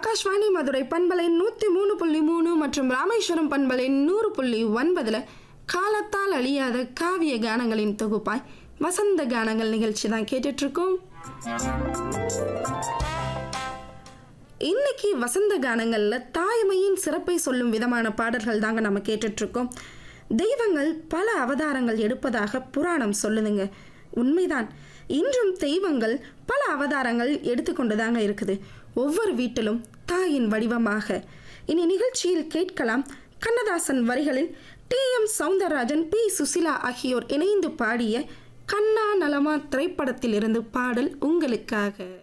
ஆகாஷ்வாணி மதுரை பண்பலை நூற்றி மூணு புள்ளி மூணு மற்றும் ராமேஸ்வரம் பண்பலை நூறு புள்ளி ஒன்பதில் காலத்தால் அழியாத காவிய கானங்களின் தொகுப்பாய் வசந்த கானங்கள் நிகழ்ச்சி தான் கேட்டுட்ருக்கோம் இன்னைக்கு வசந்த கானங்களில் தாய்மையின் சிறப்பை சொல்லும் விதமான பாடல்கள் தாங்க நம்ம கேட்டுட்ருக்கோம் தெய்வங்கள் பல அவதாரங்கள் எடுப்பதாக புராணம் சொல்லுதுங்க உண்மைதான் இன்றும் தெய்வங்கள் பல அவதாரங்கள் எடுத்துக்கொண்டு தாங்க இருக்குது ஒவ்வொரு வீட்டிலும் தாயின் வடிவமாக இனி நிகழ்ச்சியில் கேட்கலாம் கண்ணதாசன் வரிகளில் T M Soundararajan P Susheela ஆகியோர் இணைந்து பாடிய கண்ணா நலமா திரைப்படத்திலிருந்து பாடல் உங்களுக்காக